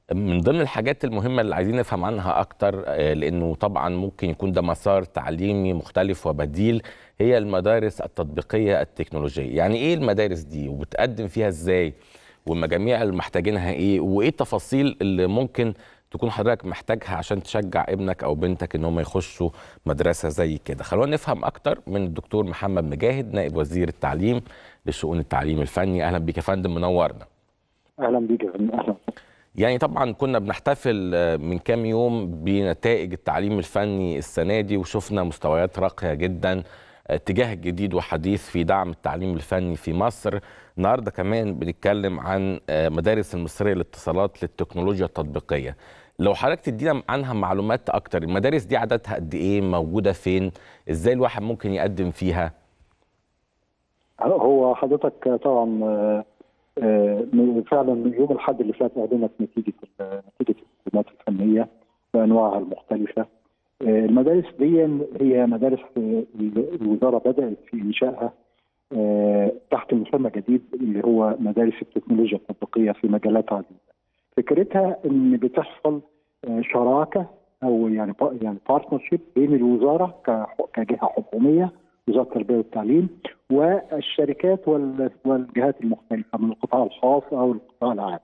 من ضمن الحاجات المهمة اللي عايزين نفهم عنها أكتر آه، لأنه طبعا ممكن يكون ده مسار تعليمي مختلف وبديل هي المدارس التطبيقية التكنولوجية يعني إيه المدارس دي وبتقدم فيها إزاي والمجاميع اللي محتاجينها إيه وإيه التفاصيل اللي ممكن تكون حضرتك محتاجها عشان تشجع ابنك أو بنتك إن هم يخشوا مدرسة زي كده خلونا نفهم أكتر من الدكتور محمد مجاهد نائب وزير التعليم لشؤون التعليم الفني أهلا بك يا فندم منورنا اهلا بيك يا فندم اهلا يعني طبعا كنا بنحتفل آه، من كام يوم بنتائج التعليم الفني السنة دي وشفنا مستويات راقية جدا اتجاه جديد وحديث في دعم التعليم الفني في مصر النهارده كمان بنتكلم عن آه، مدارس المصرية للاتصالات للتكنولوجيا التطبيقية لو حضرتك تدينا عنها معلومات اكتر المدارس دي عددها قد ايه موجودة فين ازاي الواحد ممكن يقدم فيها هو حضرتك طبعا آه، آه، فعلا من يوم الاحد اللي فات اعلنت نتيجه ال- نتيجه الخدمات الفنيه بانواعها المختلفه آه، المدارس دي هي مدارس آه، الوزاره بدات في انشائها آه، تحت مسمى جديد اللي هو مدارس التكنولوجيا التطبيقيه في مجالات عديده. فكرتها ان بتحصل آه، شراكه او يعني با- يعني بارتنرشيب بين الوزاره كح- كجهه حكوميه وزاره التربيه والتعليم والشركات وال- والجهات المختلفه من القطاع الخاص او القطاع العام.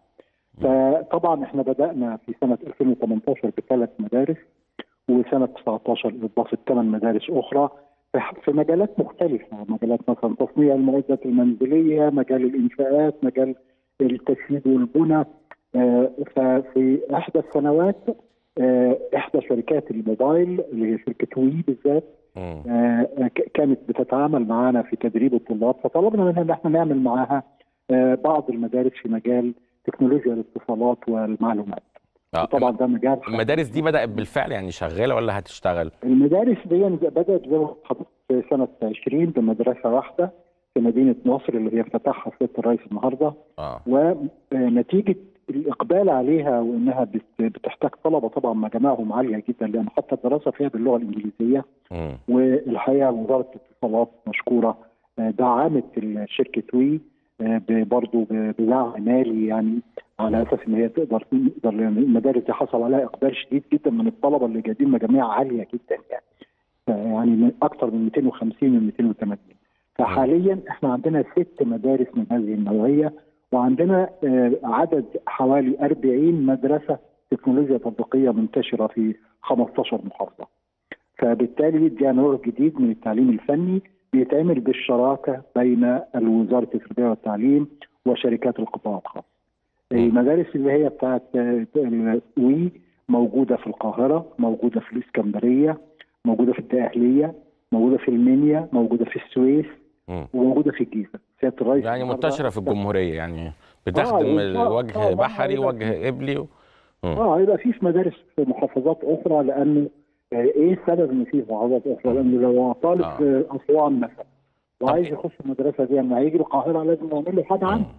فطبعا احنا بدانا في سنه 2018 بثلاث مدارس وسنه 19 اضافه ثمان مدارس اخرى في- في مجالات مختلفه مجالات مثلا تصنيع المعدات المنزليه مجال الانشاءات مجال التشييد والبنى آه، ففي احدى السنوات آه، احدى شركات الموبايل اللي هي شركه وي بالذات مم. آه، ك- كانت بتتعامل معنا في تدريب الطلاب فطلبنا منها ان احنا نعمل معاها آه، بعض المدارس في مجال تكنولوجيا الاتصالات والمعلومات آه، طبعا ده مجال المدارس دي بدأت بالفعل يعني شغالة ولا هتشتغل؟ المدارس دي بدات زي ما حضرتك في سنه 20 بمدرسه واحده في مدينه نصر اللي هي افتتحها سياده الرئيس النهارده اه ونتيجه الاقبال عليها وانها بت- بتحتاج طلبه طبعا مجامعهم عاليه جدا لان حتى الدراسه فيها باللغه الانجليزيه مم. والحقيقه وزاره الاتصالات مشكوره آه، دعمت شركه وي آه، ب- برضه ب- بدعم مالي يعني على اساس ان هي تقدر تقدر لأن المدارس دي حصل عليها اقبال شديد جدا من الطلبه اللي جايبين مجاميع عاليه جدا يعني يعني من اكثر من 250 من 280 فحاليا احنا عندنا ست مدارس من هذه النوعيه وعندنا آه، عدد حوالي 40 مدرسه تكنولوجيا تطبيقيه منتشره في 15 محافظه. فبالتالي ده نوع جديد من التعليم الفني بيتعمل بالشراكه بين وزاره التربيه والتعليم وشركات القطاع الخاص. المدارس اللي هي بتاعت آه، وي موجوده في القاهره، موجوده في الاسكندريه، موجوده في الدقهليه، موجوده في المنيا، موجوده في السويس، مم. وموجوده في الجيزه. سياده الرئيس يعني النهاردة- منتشرة في الجمهورية يعني بتخدم آه، آه، وجه آه، بحري آه، وجه قبلي و... مم. اه هيبقى في في مدارس في محافظات اخرى لانه آه، ايه السبب ان في محافظات اخرى؟ لانه لو طالب آه. في اسوان مثلا وعايز طب- يخش المدرسه دي لما هيجي القاهره لازم نعمل له حاجه عنه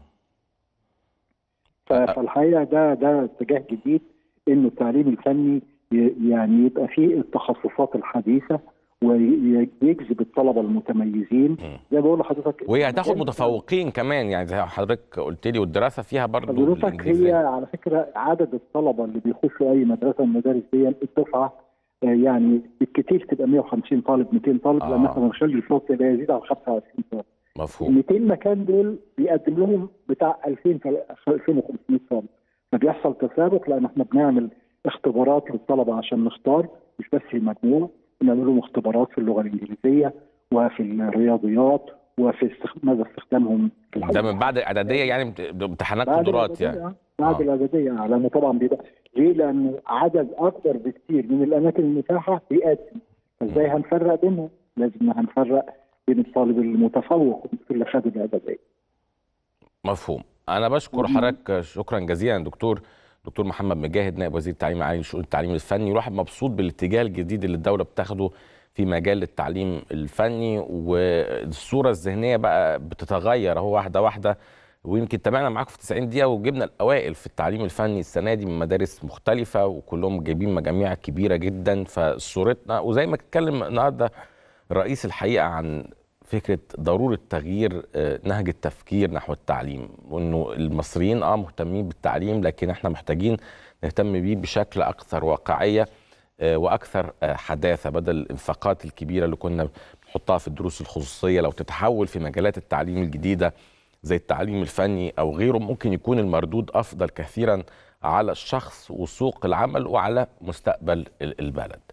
ف- فالحقيقه ده ده اتجاه جديد انه التعليم الفني ي- يعني يبقى فيه التخصصات الحديثه ويجذب الطلبه المتميزين مم. زي ما بقول لحضرتك وهي هتاخد متفوقين كمان يعني زي حضرتك قلت لي والدراسة فيها برضه حضرتك هي بالإنجليزية. على فكره عدد الطلبه اللي بيخشوا اي مدرسه من المدارس دي الدفعه آه، يعني بالكثير تبقى 150 طالب 200 طالب لان آه. احنا بنخلي الفصل لا يزيد عن 25 طالب ال مفهوم 200 مكان دول بيقدم لهم بتاع 2000 طالب- 2500 طالب فبيحصل تسابق لان احنا بنعمل اختبارات للطلبه عشان نختار مش بس المجموع بنعمل لهم اختبارات في اللغه الانجليزيه وفي الرياضيات وفي استخ- مدى استخدامهم في ده من بعد الإعدادية يعني بت- بامتحانات بعد قدرات الإعدادية، يعني بعد آه. الاعداديه لانه طبعا بيبقى ليه؟ لانه عدد اكبر بكثير من الاماكن المتاحه بيقدم فازاي هنفرق بينهم؟ لازم هنفرق بين الطالب المتفوق اللي خد الاعداديه مفهوم انا بشكر مم. حضرتك شكرا جزيلا دكتور دكتور محمد مجاهد نائب وزير التعليم العالي لشؤون التعليم الفني الواحد مبسوط بالاتجاه الجديد اللي الدوله بتاخده في مجال التعليم الفني والصوره الذهنيه بقى بتتغير اهو واحده واحده ويمكن تابعنا معاكم في 90 دقيقه وجبنا الاوائل في التعليم الفني السنه دي من مدارس مختلفه وكلهم جايبين مجاميع كبيره جدا فصورتنا وزي ما اتكلم النهارده الرئيس الحقيقه عن فكره ضروره تغيير آه، نهج التفكير نحو التعليم وانه المصريين اه مهتمين بالتعليم لكن احنا محتاجين نهتم بيه بشكل اكثر واقعيه آه، واكثر آه، حداثه بدل الانفاقات الكبيره اللي كنا بنحطها في الدروس الخصوصيه لو تتحول في مجالات التعليم الجديده زي التعليم الفني او غيره ممكن يكون المردود افضل كثيرا على الشخص وسوق العمل وعلى مستقبل ال- البلد